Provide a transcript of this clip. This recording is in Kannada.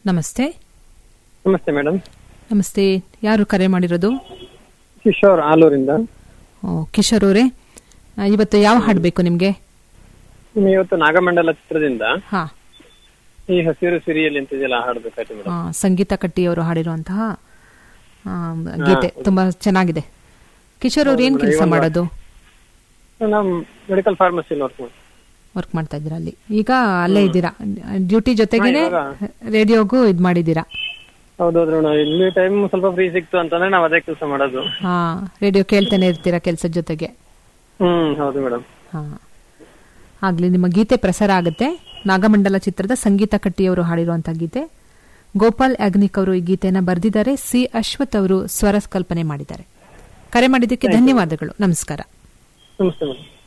ನಮಸ್ತೆ ನಮಸ್ತೆ ಮೇಡಮ್ ನಮಸ್ತೆ ಯಾರು ಕರೆ ಮಾಡಿರೋದು ಕಿಶೋರ್ ಆಲೂರಿಂದ ಓ, ಕಿಶೋರ್ ಅವರೇ ಆ, ಇವತ್ತು ಯಾವ ಹಾಡು ಬೇಕು ನಿಮಗೆ ಇನ್ನು ಇವತ್ತು ನಾಗಮಂಡಲ ಚಿತ್ರದಿಂದ ಹಾ ಈ ಹಸಿರು ಸಿರಿಯಲ್ಲಿ ಅಂತಿದೆಯಲ್ಲ ಹಾಡ್ಬೇಕಾಯ್ತು ಆ, ಮೇಡಮ್ ಸಂಗೀತ ಕಟ್ಟಿ ಅವರು ಹಾಡಿರುವಂತಹ ಆ, ಗೀತೆ ತುಂಬಾ ಚೆನ್ನಾಗಿದೆ ಕಿಶೋರ್ ಅವ್ರು ಏನ್ ಹೌದು, ಕೆಲಸ ಇವಾಗ- ಮಾಡೋದು ನಾವು ಮೆಡಿಕಲ್ ಫಾರ್ಮಸಿಲಿ ವರ್ಕ್ ಮಾಡಿ ವರ್ಕ್ ಮಾಡ್ತಾ ಇದ್ದೀರಾ ಅಲ್ಲಿ ಈಗ ಅಲ್ಲೇ ಇದ್ದೀರಾ ಡ್ಯೂಟಿ ಜೊತೆಗೇನೆ ಹಾ, ರೇಡಿಯೋಗೂ ಇದ್ ಮಾಡಿದ್ದೀರಾ ಹೌದೌದು ಮೇಡಮ್ ಇಲ್ಲಿ ಟೈಮ್ ಸ್ವಲ್ಪ ಫ್ರೀ ಸಿಕ್ತು ಅಂತಂದ್ರೆ ನಾವು ಅದೇ ಕೆಲಸ ಮಾಡೋದು ಹಾ ರೇಡಿಯೋ ಕೇಳ್ತಾನೆ ಇರ್ತೀರಾ ಕೆಲಸದ ಜೊತೆಗೆ ಹ್ಮ್ ಹೌದು ಮೇಡಮ್ ಹಾ ಆಗ್ಲಿ ನಿಮ್ಮ ಗೀತೆ ಪ್ರಸಾರ ಆಗುತ್ತೆ ನಾಗಮಂಡಲ ಚಿತ್ರದ ಸಂಗೀತ ಕಟ್ಟಿಯವರು ಹಾಡಿರುವಂತಹ ಗೀತೆ ಗೋಪಾಲ್ ಯಾಗ್ನಿಕ್ ಅವರು ಈ ಗೀತೆಯನ್ನ ಬರೆದಿದ್ದಾರೆ ಸಿ ಅಶ್ವಥ್ ಅವರು ಸ್ವರ ಕಲ್ಪನೆ ಮಾಡಿದ್ದಾರೆ ಕರೆ ಮಾಡಿದ್ದಕ್ಕೆ ಧನ್ಯವಾದಗಳು ನಮಸ್ಕಾರ ನಮಸ್ತೆ ಮೇಡಮ್